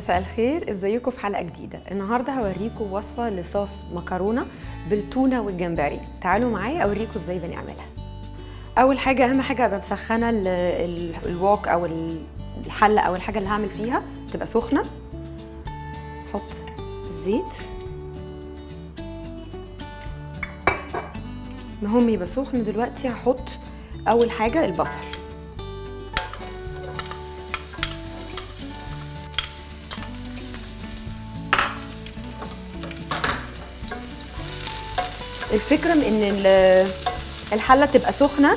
مساء الخير ازيكم في حلقه جديده النهارده هوريكم وصفه لصوص مكرونه بالتونه والجمبري تعالوا معايا اوريكم ازاي بنعملها اول حاجه اهم حاجه ابقى مسخنه ال- ال- الوok او ال- الحله او الحاجه اللي هعمل فيها تبقى سخنه احط الزيت المهم يبقى سخن دلوقتي هحط اول حاجه البصل الفكره من ان ال- الحله تبقى سخنه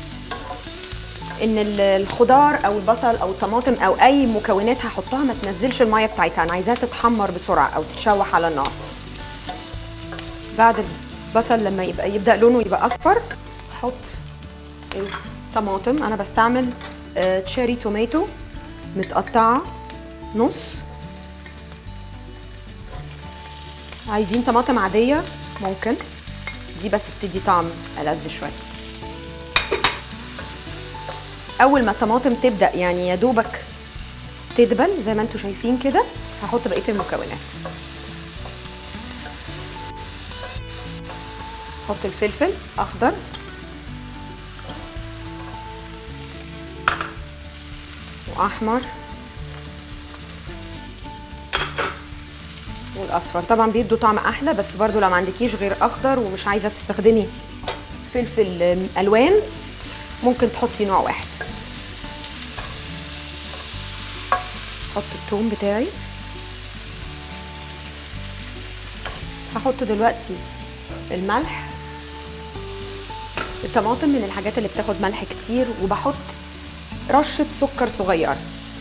ان ال- الخضار او البصل او الطماطم او اي مكونات هحطها ما تنزلش الميه بتاعتها انا عايزاها تتحمر بسرعه او تتشوح على النار بعد البصل لما يبقى يبدا لونه يبقى اصفر احط الطماطم انا بستعمل آه، تشيري توماتو متقطعه نص عايزين طماطم عاديه ممكن دي بس بتدي طعم ألذ شويه اول ما الطماطم تبدا يعني يا دوبك تدبل زي ما انتم شايفين كده هحط بقيه المكونات احط الفلفل اخضر واحمر والاصفر طبعا بيدوا طعم احلى بس برضو لو ما عندكيش غير اخضر ومش عايزه تستخدمي فلفل آم، الوان ممكن تحطي نوع واحد احط الثوم بتاعي هحط دلوقتي الملح الطماطم من الحاجات اللي بتاخد ملح كتير وبحط رشة سكر صغيرة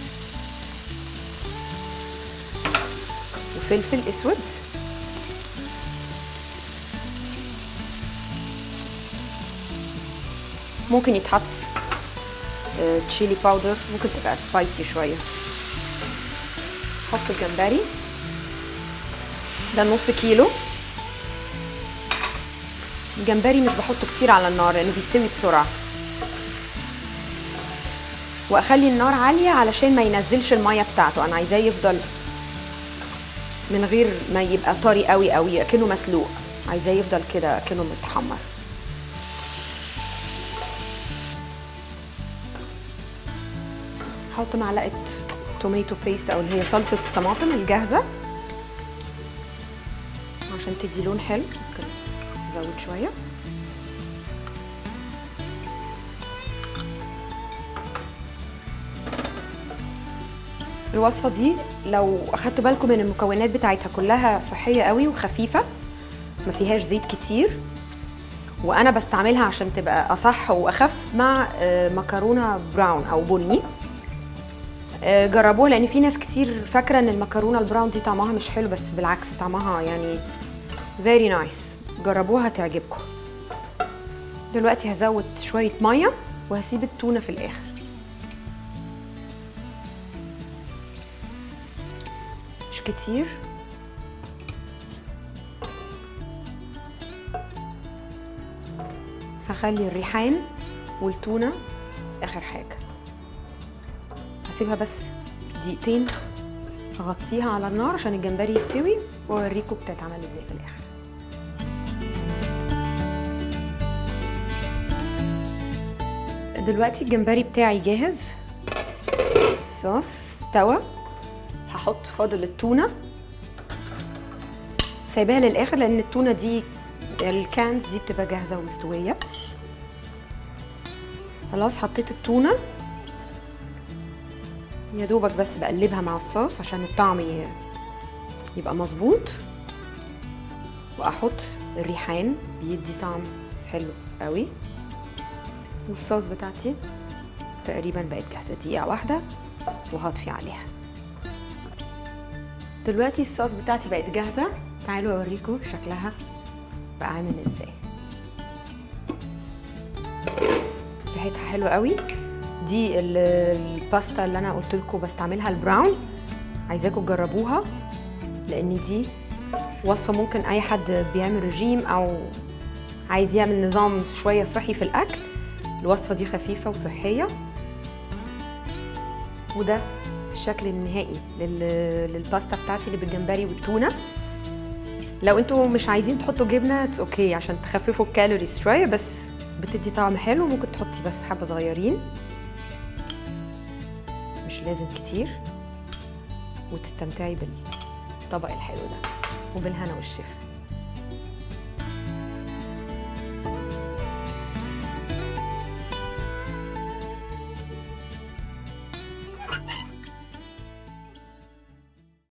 وفلفل اسود ممكن يتحط آه، تشيلي باودر ممكن تبقى سبايسي شويه حط الجمبري ده نص كيلو الجمبري مش بحطه كتير على النار لانه بيستوي بسرعه واخلي النار عاليه علشان ما ينزلش الميه بتاعته انا عايزاه يفضل من غير ما يبقى طري قوي قوي اكنه مسلوق عايزاه يفضل كده اكنه متحمر احط معلقه توميتو بيست او اللي هي صلصه الطماطم الجاهزه عشان تدي لون حلو ممكن ازود شويه الوصفه دي لو اخدتوا بالكم من المكونات بتاعتها كلها صحيه قوي وخفيفه ما فيهاش زيت كتير وانا بستعملها عشان تبقى اصح واخف مع آه، مكرونه براون او بني آه، جربوها لان في ناس كتير فاكره ان المكرونه البراون دي طعمها مش حلو بس بالعكس طعمها يعني فيري نايس جربوها هتعجبكم دلوقتي هزود شويه ميه وهسيب التونه في الاخر مش كتير هخلي الريحان والتونه اخر حاجه هسيبها بس دقيقتين هغطيها على النار عشان الجمبري يستوي واوريكم بتتعمل ازاي في الاخر دلوقتي الجمبري بتاعي جاهز الصوص استوى هحط فاضل التونه سايباها للاخر لان التونه دي الكانز دي بتبقى جاهزه ومستويه خلاص حطيت التونه يا دوبك بس بقلبها مع الصوص عشان الطعم ي- يبقى مظبوط واحط الريحان بيدي طعم حلو قوي والصوص بتاعتي تقريبا بقت جاهزه دقيقه واحده وهطفي عليها دلوقتي الصوص بتاعتي بقت جاهزه تعالوا اوريكم شكلها بقى عامل ازاي ريحتها حلوه قوي دي ال- الباستا اللي انا قلت لكم بستعملها البراون عايزاكم تجربوها لان دي وصفه ممكن اي حد بيعمل رجيم او عايز يعمل نظام شويه صحي في الاكل الوصفه دي خفيفه وصحيه وده الشكل النهائي لل- للباستا بتاعتي اللي بالجمبري والتونه لو انتوا مش عايزين تحطوا جبنه اتس اوكي عشان تخففوا الكالوريز شويه بس بتدي طعم حلو ممكن تحطي بس حبه صغيرين مش لازم كتير وتستمتعي بالطبق الحلو ده وبالهنا والشفا